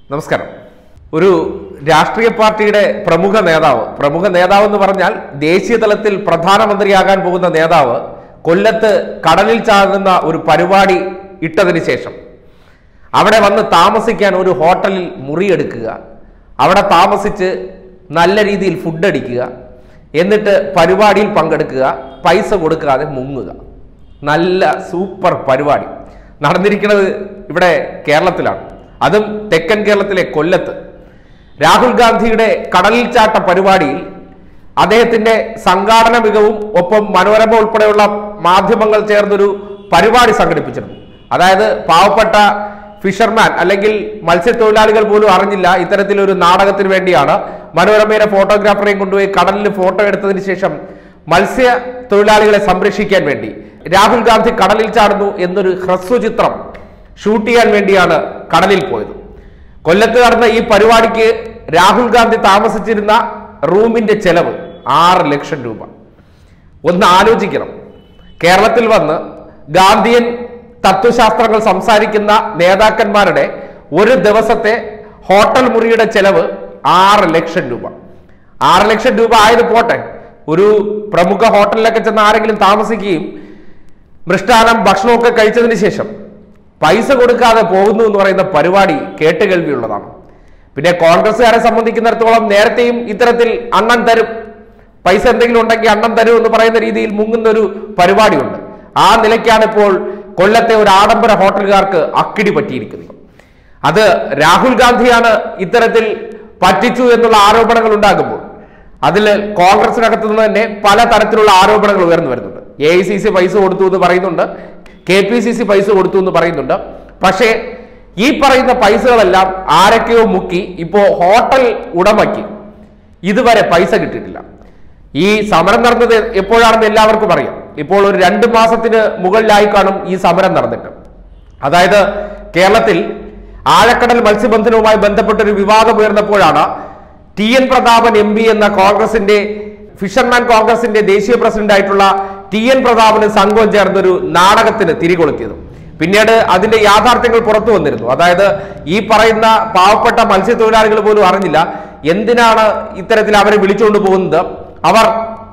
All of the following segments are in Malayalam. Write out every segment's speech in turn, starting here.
നമസ്കാരം ഒരു രാഷ്ട്രീയ പാർട്ടിയുടെ പ്രമുഖ നേതാവ് പ്രമുഖ നേതാവ് എന്ന് പറഞ്ഞാൽ ദേശീയ തലത്തിൽ പ്രധാനമന്ത്രിയാകാൻ പോകുന്ന നേതാവ് കൊല്ലത്ത് കടലിൽ ചാകുന്ന ഒരു പരിപാടി ഇട്ടതിന് ശേഷം അവിടെ വന്ന് താമസിക്കാൻ ഒരു ഹോട്ടലിൽ മുറിയെടുക്കുക അവിടെ താമസിച്ച് നല്ല രീതിയിൽ ഫുഡ് അടിക്കുക എന്നിട്ട് പരിപാടിയിൽ പങ്കെടുക്കുക പൈസ കൊടുക്കാതെ മുങ്ങുക നല്ല സൂപ്പർ പരിപാടി നടന്നിരിക്കുന്നത് ഇവിടെ കേരളത്തിലാണ് അതും തെക്കൻ കേരളത്തിലെ കൊല്ലത്ത് രാഹുൽ ഗാന്ധിയുടെ കടലിൽ ചാട്ട പരിപാടിയിൽ അദ്ദേഹത്തിന്റെ സംഘാടന മികവും ഒപ്പം മനോരമ ഉൾപ്പെടെയുള്ള മാധ്യമങ്ങൾ ചേർന്നൊരു പരിപാടി സംഘടിപ്പിച്ചിരുന്നു അതായത് പാവപ്പെട്ട ഫിഷർമാൻ അല്ലെങ്കിൽ മത്സ്യത്തൊഴിലാളികൾ പോലും അറിഞ്ഞില്ല ഇത്തരത്തിലൊരു നാടകത്തിന് വേണ്ടിയാണ് മനോരമയിലെ ഫോട്ടോഗ്രാഫറെയും കൊണ്ടുപോയി കടലിൽ ഫോട്ടോ എടുത്തതിന് ശേഷം മത്സ്യ തൊഴിലാളികളെ സംരക്ഷിക്കാൻ വേണ്ടി രാഹുൽ ഗാന്ധി കടലിൽ ചാടുന്നു എന്നൊരു ഹ്രസ്വചിത്രം ഷൂട്ട് ചെയ്യാൻ വേണ്ടിയാണ് കടലിൽ പോയത് കൊല്ലത്ത് നടന്ന ഈ പരിപാടിക്ക് രാഹുൽ ഗാന്ധി താമസിച്ചിരുന്ന റൂമിന്റെ ചെലവ് ആറ് ലക്ഷം രൂപ ഒന്ന് ആലോചിക്കണം കേരളത്തിൽ വന്ന് ഗാന്ധിയൻ തത്വശാസ്ത്രങ്ങൾ സംസാരിക്കുന്ന നേതാക്കന്മാരുടെ ഒരു ദിവസത്തെ ഹോട്ടൽ മുറിയുടെ ചെലവ് ആറ് ലക്ഷം രൂപ ആറ് ലക്ഷം രൂപ ആയത് പോട്ടെ ഒരു പ്രമുഖ ഹോട്ടലിലൊക്കെ ചെന്ന് ആരെങ്കിലും താമസിക്കുകയും മൃഷ്ടാനം ഭക്ഷണമൊക്കെ കഴിച്ചതിന് ശേഷം പൈസ കൊടുക്കാതെ പോകുന്നു എന്ന് പറയുന്ന പരിപാടി കേട്ടുകേൾവിയുള്ളതാണ് പിന്നെ കോൺഗ്രസ്സുകാരെ സംബന്ധിക്കുന്നിടത്തോളം നേരത്തെയും ഇത്തരത്തിൽ അണ്ണൻ തരും പൈസ എന്തെങ്കിലും ഉണ്ടെങ്കിൽ അണ്ണൻ തരും എന്ന് പറയുന്ന രീതിയിൽ മുങ്ങുന്ന ഒരു പരിപാടിയുണ്ട് ആ നിലയ്ക്കാണ് ഇപ്പോൾ കൊല്ലത്തെ ഒരു ആഡംബര ഹോട്ടലുകാർക്ക് അക്കിടി പറ്റിയിരിക്കുന്നത് അത് രാഹുൽ ഗാന്ധിയാണ് ഇത്തരത്തിൽ പറ്റിച്ചു എന്നുള്ള ആരോപണങ്ങൾ ഉണ്ടാകുമ്പോൾ അതിൽ കോൺഗ്രസിനകത്തു നിന്ന് തന്നെ പല തരത്തിലുള്ള ആരോപണങ്ങൾ ഉയർന്നു വരുന്നുണ്ട് എ ഐ സി സി പൈസ കൊടുത്തു എന്ന് പറയുന്നുണ്ട് കെ പി സി സി പൈസ കൊടുത്തു എന്ന് പറയുന്നുണ്ട് പക്ഷേ ഈ പറയുന്ന പൈസകളെല്ലാം ആരൊക്കെയോ മുക്കി ഇപ്പോ ഹോട്ടൽ ഉടമയ്ക്ക് ഇതുവരെ പൈസ കിട്ടിയിട്ടില്ല ഈ സമരം നടന്നത് എപ്പോഴാണെന്ന് എല്ലാവർക്കും അറിയാം ഇപ്പോൾ ഒരു രണ്ട് മാസത്തിന് മുകളിലായി കാണും ഈ സമരം നടന്നിട്ട് അതായത് കേരളത്തിൽ ആഴക്കടൽ മത്സ്യബന്ധനവുമായി ബന്ധപ്പെട്ട ഒരു വിവാദം ഉയർന്നപ്പോഴാണ് T N Prathapan M P എന്ന കോൺഗ്രസിന്റെ ഫിഷർമാൻ കോൺഗ്രസിന്റെ ദേശീയ പ്രസിഡന്റ് ആയിട്ടുള്ള ടി എൻ പ്രതാപന് സംഘവും ചേർന്നൊരു നാടകത്തിന് തിരികൊളുത്തിയത് പിന്നീട് അതിന്റെ യാഥാർത്ഥ്യങ്ങൾ പുറത്തു വന്നിരുന്നു അതായത് ഈ പറയുന്ന പാവപ്പെട്ട മത്സ്യത്തൊഴിലാളികൾ പോലും അറിഞ്ഞില്ല എന്തിനാണ് ഇത്തരത്തിൽ അവരെ വിളിച്ചുകൊണ്ട് പോകുന്നത് അവർ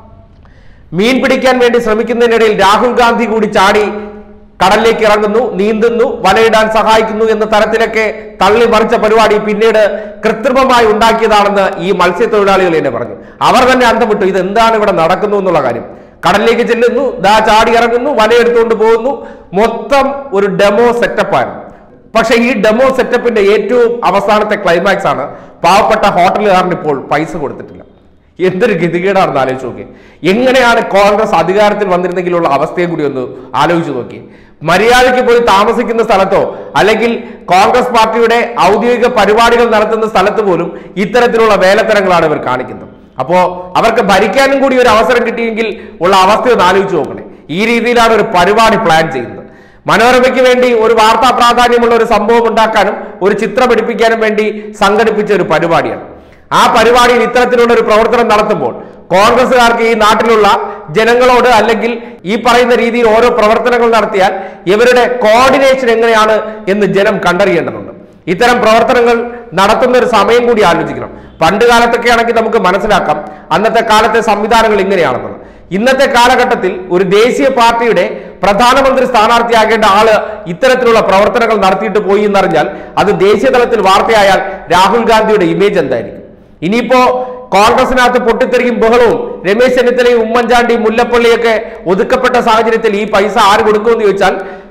മീൻ പിടിക്കാൻ വേണ്ടി ശ്രമിക്കുന്നതിനിടയിൽ രാഹുൽ ഗാന്ധി കൂടി ചാടി കടലിലേക്ക് ഇറങ്ങുന്നു നീന്തുന്നു വലയിടാൻ സഹായിക്കുന്നു എന്ന തരത്തിലൊക്കെ തള്ളി മറിച്ച പരിപാടി പിന്നീട് കൃത്രിമമായി ഉണ്ടാക്കിയതാണെന്ന് ഈ മത്സ്യത്തൊഴിലാളികൾ തന്നെ പറഞ്ഞു അവർ തന്നെ അന്തം വിട്ടു ഇത് എന്താണ് ഇവിടെ നടക്കുന്നു എന്നുള്ള കാര്യം കടലിലേക്ക് ചെല്ലുന്നു ദാ ചാടി ഇറങ്ങുന്നു വലയെടുത്തുകൊണ്ട് പോകുന്നു മൊത്തം ഒരു ഡെമോ സെറ്റപ്പായിരുന്നു പക്ഷെ ഈ ഡെമോ സെറ്റപ്പിന്റെ ഏറ്റവും അവസാനത്തെ ക്ലൈമാക്സ് ആണ് പാവപ്പെട്ട ഹോട്ടലുകാരന് ഇപ്പോൾ പൈസ കൊടുത്തിട്ടില്ല എന്തൊരു ഗതികേടാണെന്ന് ആലോചിച്ച് നോക്കി എങ്ങനെയാണ് കോൺഗ്രസ് അധികാരത്തിൽ വന്നിരുന്നെങ്കിലുള്ള അവസ്ഥയെ കൂടി ഒന്ന് ആലോചിച്ച് നോക്കി മര്യാദയ്ക്ക് പോയി താമസിക്കുന്ന സ്ഥലത്തോ അല്ലെങ്കിൽ കോൺഗ്രസ് പാർട്ടിയുടെ ഔദ്യോഗിക പരിപാടികൾ നടത്തുന്ന സ്ഥലത്ത് പോലും ഇത്തരത്തിലുള്ള വേലത്തരങ്ങളാണ് ഇവർ കാണിക്കുന്നത് അപ്പോ അവർക്ക് ഭരിക്കാനും കൂടി ഒരു അവസരം കിട്ടിയെങ്കിൽ ഉള്ള അവസ്ഥ ഒന്ന് ആലോചിച്ച് നോക്കണേ ഈ രീതിയിലാണ് ഒരു പരിപാടി പ്ലാൻ ചെയ്യുന്നത് മനോരമയ്ക്ക് വേണ്ടി ഒരു വാർത്താ പ്രാധാന്യമുള്ള ഒരു സംഭവം ഉണ്ടാക്കാനും ഒരു ചിത്രം എടുപ്പിക്കാനും വേണ്ടി സംഘടിപ്പിച്ച ഒരു പരിപാടിയാണ് ആ പരിപാടിയിൽ ഇത്തരത്തിലുള്ള ഒരു പ്രവർത്തനം നടത്തുമ്പോൾ കോൺഗ്രസ്സുകാർക്ക് ഈ നാട്ടിലുള്ള ജനങ്ങളോട് അല്ലെങ്കിൽ ഈ പറയുന്ന രീതിയിൽ ഓരോ പ്രവർത്തനങ്ങൾ നടത്തിയാൽ ഇവരുടെ കോർഡിനേഷൻ എങ്ങനെയാണ് എന്ന് ജനം കണ്ടറിയേണ്ടതുണ്ട് ഇത്തരം പ്രവർത്തനങ്ങൾ നടത്തുന്ന ഒരു സമയം കൂടി ആലോചിക്കണം പണ്ട് കാലത്തൊക്കെ ആണെങ്കിൽ നമുക്ക് മനസ്സിലാക്കാം അന്നത്തെ കാലത്തെ സംവിധാനങ്ങൾ ഇങ്ങനെയാണെന്നുള്ളത് ഇന്നത്തെ കാലഘട്ടത്തിൽ ഒരു ദേശീയ പാർട്ടിയുടെ പ്രധാനമന്ത്രി സ്ഥാനാർത്ഥിയാകേണ്ട ആള് ഇത്തരത്തിലുള്ള പ്രവർത്തനങ്ങൾ നടത്തിയിട്ട് പോയി എന്നറിഞ്ഞാൽ അത് ദേശീയ തലത്തിൽ വാർത്തയായാൽ രാഹുൽ ഗാന്ധിയുടെ ഇമേജ് എന്തായിരിക്കും ഇനിയിപ്പോ കോൺഗ്രസിനകത്ത് പൊട്ടിത്തെറിയും ബഹളവും രമേശ് ചെന്നിത്തലയും ഉമ്മൻചാണ്ടിയും മുല്ലപ്പള്ളിയൊക്കെ ഒതുക്കപ്പെട്ട സാഹചര്യത്തിൽ ഈ പൈസ ആര് കൊടുക്കുമെന്ന് ചോദിച്ചാൽ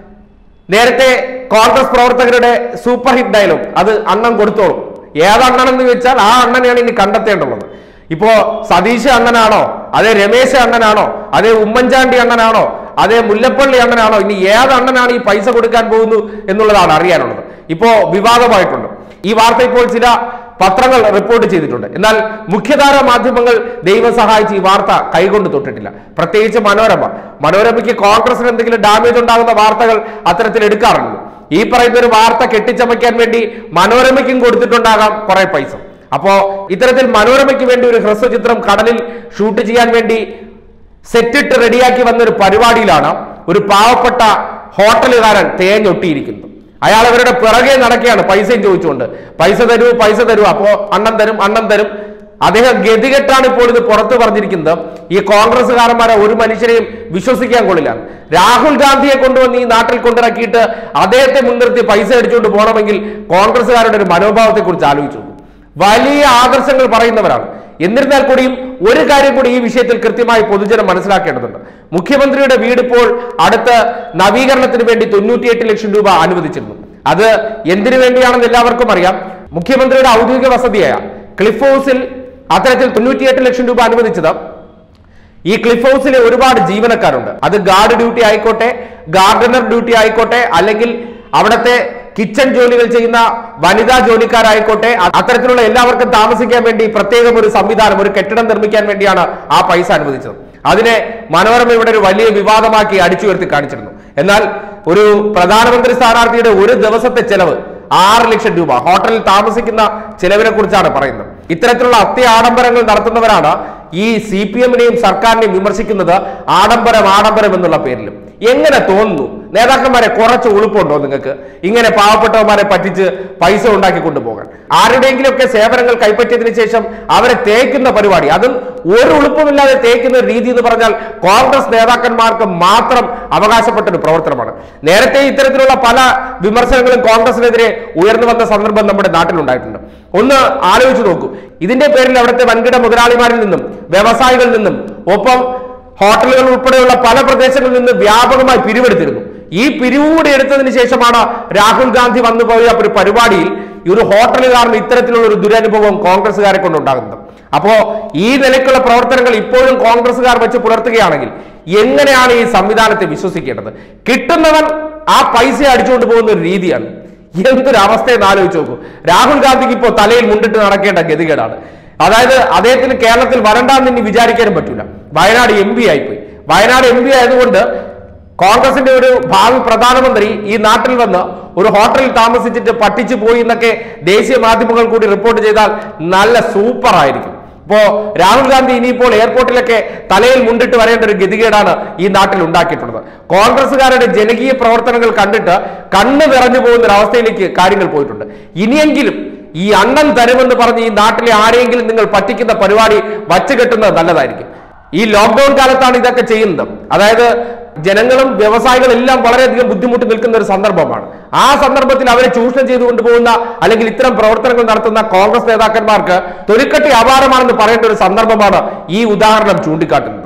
നേരത്തെ കോൺഗ്രസ് പ്രവർത്തകരുടെ സൂപ്പർ ഹിറ്റ് ഡയലോഗ് അത് അണ്ണൻ കൊടുത്തോളും ഏതണ്ണനെന്ന് ചോദിച്ചാൽ ആ അണ്ണനെയാണ് ഇനി കണ്ടെത്തേണ്ടുള്ളത് ഇപ്പോ സതീശ് അണ്ണനാണോ അതേ രമേശ് അണ്ണനാണോ അതേ ഉമ്മൻചാണ്ടി അണ്ണനാണോ അതേ മുല്ലപ്പള്ളി അണ്ണനാണോ ഇനി ഏത് അണ്ണനാണ് ഈ പൈസ കൊടുക്കാൻ പോകുന്നു എന്നുള്ളതാണ് അറിയാനുള്ളത് ഇപ്പോ വിവാദമായിട്ടുണ്ട് ഈ വാർത്ത ഇപ്പോൾ ചില പത്രങ്ങൾ റിപ്പോർട്ട് ചെയ്തിട്ടുണ്ട് എന്നാൽ മുഖ്യധാര മാധ്യമങ്ങൾ ദൈവം സഹായിച്ച് ഈ വാർത്ത കൈകൊണ്ട് തൊട്ടിട്ടില്ല പ്രത്യേകിച്ച് മനോരമ മനോരമയ്ക്ക് കോൺഗ്രസിന് എന്തെങ്കിലും ഡാമേജ് ഉണ്ടാകുന്ന വാർത്തകൾ അത്തരത്തിൽ എടുക്കാറുണ്ട് ഈ പറയുന്ന ഒരു വാർത്ത കെട്ടിച്ചമയ്ക്കാൻ വേണ്ടി മനോരമയ്ക്കും കൊടുത്തിട്ടുണ്ടാകാം കുറെ പൈസ അപ്പോ ഇത്തരത്തിൽ മനോരമയ്ക്ക് വേണ്ടി ഒരു ഹ്രസ്വചിത്രം കടലിൽ ഷൂട്ട് ചെയ്യാൻ വേണ്ടി സെറ്റിട്ട് റെഡിയാക്കി വന്ന ഒരു പരിപാടിയിലാണ് ഒരു പാവപ്പെട്ട ഹോട്ടലുകാരൻ തേഞ്ഞൊട്ടിയിരിക്കുന്നത് അയാൾ അവരുടെ പിറകെ നടക്കുകയാണ് പൈസയും ചോദിച്ചുകൊണ്ട് പൈസ തരൂ പൈസ തരൂ അപ്പോ അണ്ണൻ തരും അണ്ണൻ തരും അദ്ദേഹം ഗതികെട്ടാണ് ഇപ്പോൾ ഇത് പുറത്തു പറഞ്ഞിരിക്കുന്നത് ഈ കോൺഗ്രസ്സുകാരന്മാരെ ഒരു മനുഷ്യരെയും വിശ്വസിക്കാൻ കൊള്ളില്ല രാഹുൽ ഗാന്ധിയെ കൊണ്ടുവന്ന് ഈ നാട്ടിൽ കൊണ്ടിറക്കിയിട്ട് അദ്ദേഹത്തെ മുൻനിർത്തി പൈസ അടിച്ചുകൊണ്ട് പോകണമെങ്കിൽ കോൺഗ്രസ്സുകാരുടെ ഒരു മനോഭാവത്തെ കുറിച്ച് ആലോചിച്ചു നോക്കൂ. വലിയ ആദർശങ്ങൾ പറയുന്നവരാണ് എന്നിരുന്നാൽ കൂടിയും ഒരു കാര്യം കൂടി ഈ വിഷയത്തിൽ കൃത്യമായി പൊതുജനം മനസ്സിലാക്കേണ്ടതുണ്ട് മുഖ്യമന്ത്രിയുടെ വീട് ഇപ്പോൾ അടുത്ത നവീകരണത്തിന് വേണ്ടി തൊണ്ണൂറ്റിയെട്ട് ലക്ഷം രൂപ അനുവദിച്ചിരുന്നു അത് എന്തിനു വേണ്ടിയാണെന്ന് എല്ലാവർക്കും അറിയാം മുഖ്യമന്ത്രിയുടെ ഔദ്യോഗിക വസതിയായ ക്ലിഫ് ഹൗസിൽ അത്തരത്തിൽ തൊണ്ണൂറ്റിയെട്ട് ലക്ഷം രൂപ അനുവദിച്ചത് ഈ ക്ലിഫ് ഹൗസിലെ ഒരുപാട് ജീവനക്കാരുണ്ട് അത് ഗാർഡ് ഡ്യൂട്ടി ആയിക്കോട്ടെ ഗാർഡനർ ഡ്യൂട്ടി ആയിക്കോട്ടെ അല്ലെങ്കിൽ അവിടുത്തെ കിച്ചൺ ജോലികൾ ചെയ്യുന്ന വനിതാ ജോലിക്കാരായിക്കോട്ടെ അ- അത്തരത്തിലുള്ള എല്ലാവർക്കും താമസിക്കാൻ വേണ്ടി പ്രത്യേകം ഒരു സംവിധാനം ഒരു കെട്ടിടം നിർമ്മിക്കാൻ വേണ്ടിയാണ് ആ പൈസ അനുവദിച്ചത് അതിനെ മനോരമ ഇവിടെ ഒരു വലിയ വിവാദമാക്കി അടിച്ചുയർത്തി കാണിച്ചിരുന്നു എന്നാൽ ഒരു പ്രധാനമന്ത്രി സ്ഥാനാർത്ഥിയുടെ ഒരു ദിവസത്തെ ചെലവ് ആറ് ലക്ഷം രൂപ ഹോട്ടലിൽ താമസിക്കുന്ന ചിലവിനെ കുറിച്ചാണ് പറയുന്നത് ഇത്തരത്തിലുള്ള അത്യാഡംബരങ്ങൾ നടത്തുന്നവരാണ് ഈ സി പി എമ്മിനെയും സർക്കാരിനെയും വിമർശിക്കുന്നത് ആഡംബരം ആഡംബരം എന്നുള്ള പേരിലും എങ്ങനെ തോന്നുന്നു നേതാക്കന്മാരെ കുറച്ച് ഉളുപ്പുണ്ടോ നിങ്ങൾക്ക് ഇങ്ങനെ പാവപ്പെട്ടവന്മാരെ പറ്റിച്ച് പൈസ ഉണ്ടാക്കി കൊണ്ടുപോകാൻ ആരുടെയെങ്കിലുമൊക്കെ സേവനങ്ങൾ കൈപ്പറ്റിയതിനു ശേഷം അവരെ തേക്കുന്ന പരിപാടി അതും ഒരു ഉളുപ്പുമില്ലാതെ തേക്കുന്ന ഒരു രീതി എന്ന് പറഞ്ഞാൽ കോൺഗ്രസ് നേതാക്കന്മാർക്ക് മാത്രം അവകാശപ്പെട്ട ഒരു പ്രവർത്തനമാണ് നേരത്തെ ഇത്തരത്തിലുള്ള പല വിമർശനങ്ങളും കോൺഗ്രസിനെതിരെ ഉയർന്നു വന്ന സന്ദർഭം നമ്മുടെ നാട്ടിലുണ്ടായിട്ടുണ്ട് ഒന്ന് ആലോചിച്ച് നോക്കൂ ഇതിന്റെ പേരിൽ അവിടുത്തെ വൻകിട മുതലാളിമാരിൽ നിന്നും വ്യവസായികളിൽ നിന്നും ഒപ്പം ഹോട്ടലുകൾ ഉൾപ്പെടെയുള്ള പല പ്രദേശങ്ങളിൽ നിന്ന് വ്യാപകമായി പിരിവെടുത്തിരുന്നു ഈ പിരിവ് കൂടി എടുത്തതിന് ശേഷമാണ് രാഹുൽ ഗാന്ധി വന്നുപോയ ഒരു പരിപാടിയിൽ ഈ ഒരു ഹോട്ടൽ കാരണം ഇത്തരത്തിലുള്ള ഒരു ദുരനുഭവം കോൺഗ്രസ്സുകാരെ കൊണ്ടുണ്ടാകുന്നത് അപ്പോ ഈ നിലയ്ക്കുള്ള പ്രവർത്തനങ്ങൾ ഇപ്പോഴും കോൺഗ്രസ്സുകാർ വെച്ച് പുലർത്തുകയാണെങ്കിൽ എങ്ങനെയാണ് ഈ സംവിധാനത്തെ വിശ്വസിക്കേണ്ടത് കിട്ടുന്നവൻ ആ പൈസ അടിച്ചുകൊണ്ട് പോകുന്ന ഒരു രീതിയാണ് എന്തൊരു അവസ്ഥയെന്ന് ആലോചിച്ച് നോക്കൂ രാഹുൽ ഗാന്ധിക്ക് ഇപ്പോൾ തലയിൽ മുണ്ടിട്ട് നടക്കേണ്ട ഗതികേടാണ് അതായത് അദ്ദേഹത്തിന് കേരളത്തിൽ വരണ്ടാന്ന് ഇനി വിചാരിക്കാനും പറ്റൂല വയനാട് എം പി ആയിപ്പോയി വയനാട് എം പി ആയതുകൊണ്ട് കോൺഗ്രസിന്റെ ഒരു ഭാവി പ്രധാനമന്ത്രി ഈ നാട്ടിൽ വന്ന് ഒരു ഹോട്ടലിൽ താമസിച്ചിട്ട് പട്ടിച്ചു പോയി എന്നൊക്കെ ദേശീയ മാധ്യമങ്ങൾ കൂടി റിപ്പോർട്ട് ചെയ്താൽ നല്ല സൂപ്പർ ആയിരിക്കും ഇപ്പോ രാഹുൽ ഗാന്ധി ഇനിയിപ്പോൾ എയർപോർട്ടിലൊക്കെ തലയിൽ മുണ്ടിട്ട് വരേണ്ട ഒരു ഗതികേടാണ് ഈ നാട്ടിൽ ഉണ്ടാക്കിയിട്ടുള്ളത് കോൺഗ്രസ്സുകാരുടെ ജനകീയ പ്രവർത്തനങ്ങൾ കണ്ടിട്ട് കണ്ണ് നിറഞ്ഞു പോകുന്ന ഒരു അവസ്ഥയിലേക്ക് കാര്യങ്ങൾ പോയിട്ടുണ്ട് ഇനിയെങ്കിലും ഈ അണ്ണൻ തരുമെന്ന് പറഞ്ഞ് ഈ നാട്ടിലെ ആരെയെങ്കിലും നിങ്ങൾ പറ്റിക്കുന്ന പരിപാടി വച്ചുകെട്ടുന്നത് നല്ലതായിരിക്കും ഈ ലോക്ക്ഡൌൺ കാലത്താണ് ഇതൊക്കെ ചെയ്യുന്നത് അതായത് ജനങ്ങളും വ്യവസായികളും എല്ലാം വളരെയധികം ബുദ്ധിമുട്ട് നിൽക്കുന്ന ഒരു സന്ദർഭമാണ് ആ സന്ദർഭത്തിൽ അവരെ ചൂഷണം ചെയ്തു കൊണ്ടുപോകുന്ന അല്ലെങ്കിൽ ഇത്തരം പ്രവർത്തനങ്ങൾ നടത്തുന്ന കോൺഗ്രസ് നേതാക്കന്മാർക്ക് തൊലിക്കട്ടി അപാരമാണെന്ന് പറയേണ്ട ഒരു സന്ദർഭമാണ് ഈ ഉദാഹരണം ചൂണ്ടിക്കാട്ടുന്നത്